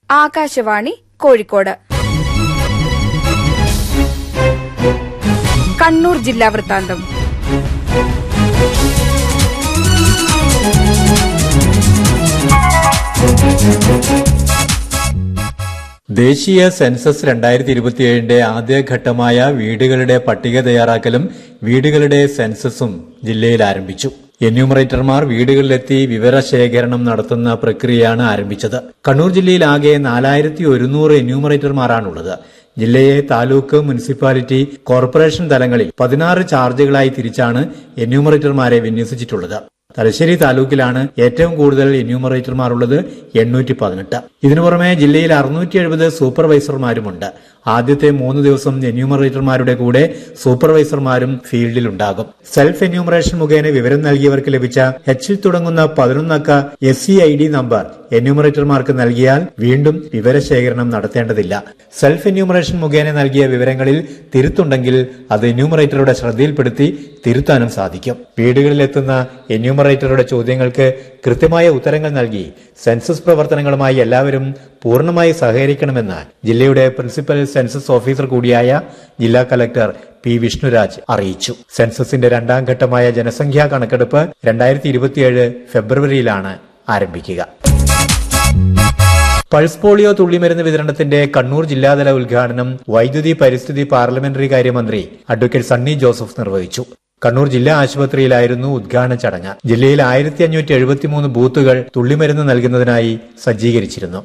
ആകാശവാണി കോഴിക്കോട് കണ്ണൂർ ജില്ലാ വൃത്താന്തം ദേശീയ സെൻസസ് രണ്ടായിരത്തി ഇരുപത്തിയേഴിന്റെ ആദ്യഘട്ടമായ വീടുകളുടെ പട്ടിക തയ്യാറാക്കലും വീടുകളുടെ സെൻസസും ജില്ലയിൽ ആരംഭിച്ചു എന്യൂമറേറ്റർമാർ വീടുകളിലെത്തി വിവരശേഖരണം നടത്തുന്ന പ്രക്രിയയാണ് ആരംഭിച്ചത് കണ്ണൂർ ജില്ലയിൽ ആകെ നാലായിരത്തി ഒരുന്നൂറ് എന്യൂമറേറ്റർമാരാണുള്ളത് ജില്ലയെ താലൂക്ക് മുനിസിപ്പാലിറ്റി കോർപ്പറേഷൻ തലങ്ങളിൽ പതിനാറ് ചാർജുകളായി തിരിച്ചാണ് എന്യൂമറേറ്റർമാരെ വിന്യസിച്ചിട്ടുള്ളത് തലശ്ശേരി താലൂക്കിലാണ് ഏറ്റവും കൂടുതൽ എന്യൂമറേറ്റർമാർ ഉള്ളത് എണ്ണൂറ്റി പതിനെട്ട് ഇതിനു പുറമെ ജില്ലയിൽ അറുന്നൂറ്റി എഴുപത് സൂപ്പർവൈസർമാരുമുണ്ട് ആദ്യത്തെ മൂന്ന് ദിവസം എന്യൂമറേറ്റർമാരുടെ കൂടെ സൂപ്പർവൈസർമാരും ഫീൽഡിലുണ്ടാകും സെൽഫ് എന്യൂമറേഷൻ മുഖേന വിവരം നൽകിയവർക്ക് ലഭിച്ച എച്ചിൽ തുടങ്ങുന്ന പതിനൊന്നക്ക S C I D number എന്യൂമറേറ്റർമാർക്ക് നൽകിയാൽ വീണ്ടും വിവരശേഖരണം നടത്തേണ്ടതില്ല സെൽഫ് എന്യൂമറേഷൻ മുഖേന നൽകിയ വിവരങ്ങളിൽ തിരുത്തുണ്ടെങ്കിൽ അത് എന്യൂമറേറ്ററുടെ ശ്രദ്ധയിൽപ്പെടുത്തി തിരുത്താനും സാധിക്കും വീടുകളിലെത്തുന്ന എന്യൂമറേറ്ററുടെ ചോദ്യങ്ങൾക്ക് കൃത്യമായ ഉത്തരങ്ങൾ നൽകി സെൻസസ് പ്രവർത്തനങ്ങളുമായി എല്ലാവരും പൂർണ്ണമായി സഹകരിക്കണമെന്ന് ജില്ലയുടെ പ്രിൻസിപ്പൽ സെൻസസ് ഓഫീസർ കൂടിയായ ജില്ലാ കലക്ടർ പി വിഷ്ണുരാജ് അറിയിച്ചു സെൻസസിന്റെ രണ്ടാം ഘട്ടമായ ജനസംഖ്യാ കണക്കെടുപ്പ് രണ്ടായിരത്തി ഇരുപത്തിയേഴ് ഫെബ്രുവരിയിലാണ് ആരംഭിക്കുക പൾസ് പോളിയോ തുള്ളിമരുന്ന് വിതരണത്തിന്റെ കണ്ണൂർ ജില്ലാതല ഉദ്ഘാടനം വൈദ്യുതി പരിസ്ഥിതി പാർലമെന്ററി കാര്യമന്ത്രി അഡ്വക്കേറ്റ് സണ്ണി ജോസഫ് നിർവഹിച്ചു കണ്ണൂർ ജില്ലാ ആശുപത്രിയിലായിരുന്നു ഉദ്ഘാടന ചടങ്ങ് ജില്ലയിൽ ആയിരത്തി അഞ്ഞൂറ്റി എഴുപത്തിമൂന്ന് ബൂത്തുകൾ തുള്ളിമരുന്ന് നൽകുന്നതിനായി സജ്ജീകരിച്ചിരുന്നു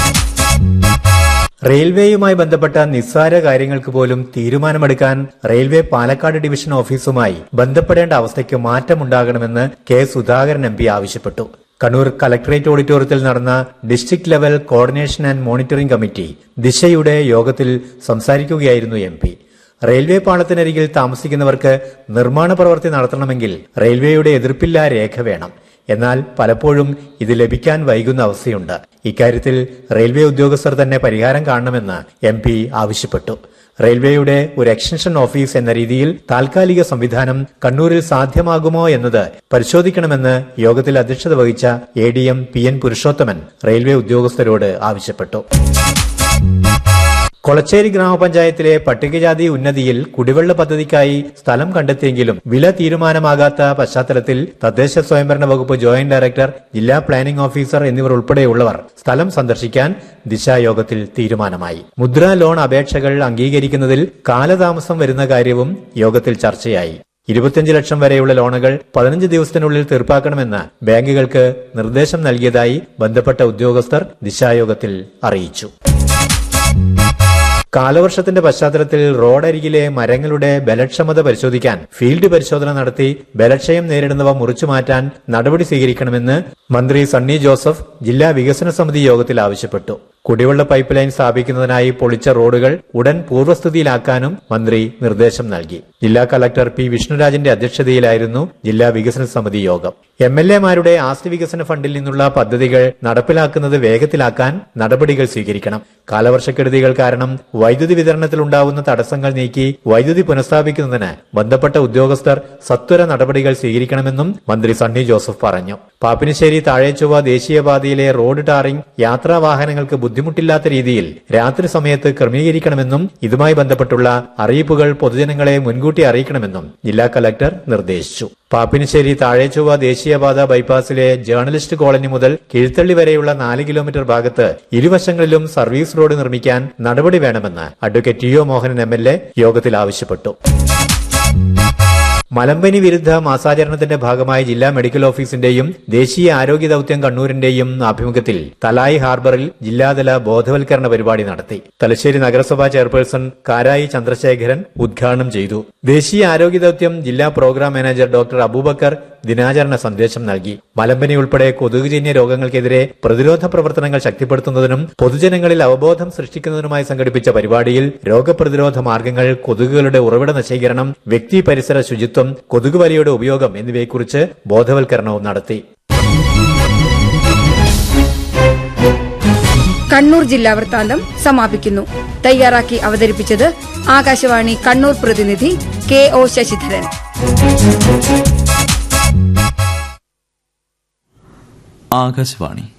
റെയിൽവേയുമായി ബന്ധപ്പെട്ട നിസ്സാര കാര്യങ്ങൾക്ക് പോലും തീരുമാനമെടുക്കാൻ റെയിൽവേ പാലക്കാട് ഡിവിഷൻ ഓഫീസുമായി ബന്ധപ്പെടേണ്ട അവസ്ഥയ്ക്ക് മാറ്റമുണ്ടാകണമെന്ന് കെ സുധാകരൻ എം പി ആവശ്യപ്പെട്ടു കണ്ണൂർ കലക്ടറേറ്റ് ഓഡിറ്റോറിയത്തിൽ നടന്ന district level coordination and monitoring committee ദിശയുടെ യോഗത്തിൽ സംസാരിക്കുകയായിരുന്നു എം പി റെയിൽവേ പാളത്തിനരികിൽ താമസിക്കുന്നവർക്ക് നിർമ്മാണ പ്രവൃത്തി നടത്തണമെങ്കിൽ റെയിൽവേയുടെ എതിർപ്പില്ലാ രേഖ വേണം എന്നാൽ പലപ്പോഴും ഇത് ലഭിക്കാൻ വൈകുന്ന അവസ്ഥയുണ്ട് ഇക്കാര്യത്തിൽ റെയിൽവേ ഉദ്യോഗസ്ഥർ തന്നെ പരിഹാരം കാണണമെന്ന് എം പി ആവശ്യപ്പെട്ടു റെയിൽവേയുടെ ഒരു എക്സ്റ്റൻഷൻ ഓഫീസ് എന്ന രീതിയിൽ താൽക്കാലിക സംവിധാനം കണ്ണൂരിൽ സാധ്യമാകുമോ എന്നത് പരിശോധിക്കണമെന്ന് യോഗത്തിൽ അധ്യക്ഷത വഹിച്ച A D M P N Purushothaman railway ഉദ്യോഗസ്ഥരോട് ആവശ്യപ്പെട്ടു കൊളച്ചേരി ഗ്രാമപഞ്ചായത്തിലെ പട്ടികജാതി ഉന്നതിയിൽ കുടിവെള്ള പദ്ധതിക്കായി സ്ഥലം കണ്ടെത്തിയെങ്കിലും വില തീരുമാനമാകാത്ത പശ്ചാത്തലത്തിൽ തദ്ദേശ സ്വയംഭരണ വകുപ്പ് ജോയിന്റ് ഡയറക്ടർ ജില്ലാ പ്ലാനിംഗ് ഓഫീസർ എന്നിവർ ഉൾപ്പെടെയുള്ളവർ സ്ഥലം സന്ദർശിക്കാൻ ദിശായോഗത്തിൽ തീരുമാനമായി മുദ്രാ ലോൺ അപേക്ഷകൾ അംഗീകരിക്കുന്നതിൽ കാലതാമസം വരുന്ന കാര്യവും യോഗത്തിൽ ചർച്ചയായി ഇരുപത്തിയഞ്ച് ലക്ഷം വരെയുള്ള ലോണുകൾ പതിനഞ്ച് ദിവസത്തിനുള്ളിൽ തീർപ്പാക്കണമെന്ന് ബാങ്കുകൾക്ക് നിർദ്ദേശം നൽകിയതായി ബന്ധപ്പെട്ട ഉദ്യോഗസ്ഥർ ദിശായോഗത്തിൽ അറിയിച്ചു കാലവർഷത്തിന്റെ പശ്ചാത്തലത്തിൽ റോഡരികിലെ മരങ്ങളുടെ ബലക്ഷമത പരിശോധിക്കാൻ ഫീൽഡ് പരിശോധന നടത്തി ബലക്ഷയം നേരിടുന്നവ മുറിച്ചു മാറ്റാൻ നടപടി സ്വീകരിക്കണമെന്ന് മന്ത്രി സണ്ണി ജോസഫ് ജില്ലാ വികസന സമിതി യോഗത്തിൽ ആവശ്യപ്പെട്ടു കുടിവെള്ള പൈപ്പ് ലൈൻ സ്ഥാപിക്കുന്നതിനായി പൊളിച്ച റോഡുകൾ ഉടൻ പൂർവ്വസ്ഥിതിയിലാക്കാനും മന്ത്രി നിർദ്ദേശം നൽകി ജില്ലാ കളക്ടർ പി വിഷ്ണുരാജിന്റെ അധ്യക്ഷതയിലായിരുന്നു ജില്ലാ വികസന സമിതി യോഗം എം എൽ എമാരുടെ ആസ്തി വികസന ഫണ്ടിൽ നിന്നുള്ള പദ്ധതികൾ നടപ്പിലാക്കുന്നത് വേഗത്തിലാക്കാൻ നടപടികൾ സ്വീകരിക്കണം കാലവർഷക്കെടുതികൾ കാരണം വൈദ്യുതി വിതരണത്തിൽ ഉണ്ടാവുന്ന തടസ്സങ്ങൾ നീക്കി വൈദ്യുതി പുനഃസ്ഥാപിക്കുന്നതിന് ബന്ധപ്പെട്ട ഉദ്യോഗസ്ഥർ സത്വര നടപടികൾ സ്വീകരിക്കണമെന്നും മന്ത്രി സണ്ണി ജോസഫ് പറഞ്ഞു പാപ്പിനിശ്ശേരി താഴേച്ചൊവ്വ ദേശീയപാതയിലെ റോഡ് ടാറിംഗ് യാത്രാ വാഹനങ്ങൾക്ക് ബുദ്ധിമുട്ടില്ലാത്ത രീതിയിൽ രാത്രി സമയത്ത് ക്രമീകരിക്കണമെന്നും ഇതുമായി ബന്ധപ്പെട്ടുള്ള അറിയിപ്പുകൾ പൊതുജനങ്ങളെ മുൻകൂട്ടി അറിയിക്കണമെന്നും ജില്ലാ കലക്ടർ നിർദ്ദേശിച്ചു പാപ്പിനിശ്ശേരി താഴേച്ചൊവ്വ ദേശീയപാത ബൈപ്പാസിലെ ജേർണലിസ്റ്റ് കോളനി മുതൽ കിഴുത്തള്ളി വരെയുള്ള നാല് കിലോമീറ്റർ ഭാഗത്ത് ഇരുവശങ്ങളിലും സർവീസ് റോഡ് നിർമ്മിക്കാൻ നടപടി വേണമെന്ന് advocate T O Mohanan M L A യോഗത്തിൽ ആവശ്യപ്പെട്ടു മലമ്പനി വിരുദ്ധ മാസാചരണത്തിന്റെ ഭാഗമായി ജില്ലാ മെഡിക്കൽ ഓഫീസിന്റെയും ദേശീയ ആരോഗ്യ ദൌത്യം കണ്ണൂരിന്റെയും ആഭിമുഖ്യത്തിൽ തലായി ഹാർബറിൽ ജില്ലാതല ബോധവൽക്കരണ പരിപാടി നടത്തി തലശ്ശേരി നഗരസഭാ ചെയർപേഴ്സൺ കാരായി ചന്ദ്രശേഖരൻ ഉദ്ഘാടനം ചെയ്തു ദേശീയ ആരോഗ്യ ദൌത്യം ജില്ലാ പ്രോഗ്രാം മാനേജർ ഡോക്ടർ അബൂബക്കർ ദിനാചരണ സന്ദേശം നൽകി മലമ്പനി ഉൾപ്പെടെ കൊതുകുജന്യ രോഗങ്ങൾക്കെതിരെ പ്രതിരോധ പ്രവർത്തനങ്ങൾ ശക്തിപ്പെടുത്തുന്നതിനും പൊതുജനങ്ങളിൽ അവബോധം സൃഷ്ടിക്കുന്നതിനുമായി സംഘടിപ്പിച്ച പരിപാടിയിൽ രോഗപ്രതിരോധ മാർഗങ്ങൾ കൊതുകുകളുടെ ഉറവിട നശീകരണം വ്യക്തി പരിസര ശുചിത്വം കൊതുകുവലയുടെ ഉപയോഗം എന്നിവയെക്കുറിച്ച് ബോധവൽക്കരണവും നടത്തി കണ്ണൂർ ജില്ലാ വൃത്താന്തം സമാപിക്കുന്നു തയ്യാറാക്കി അവതരിപ്പിച്ചത് ആകാശവാണി കണ്ണൂർ പ്രതിനിധി കെ ഒ ശശിധരൻ ആകാശവാണി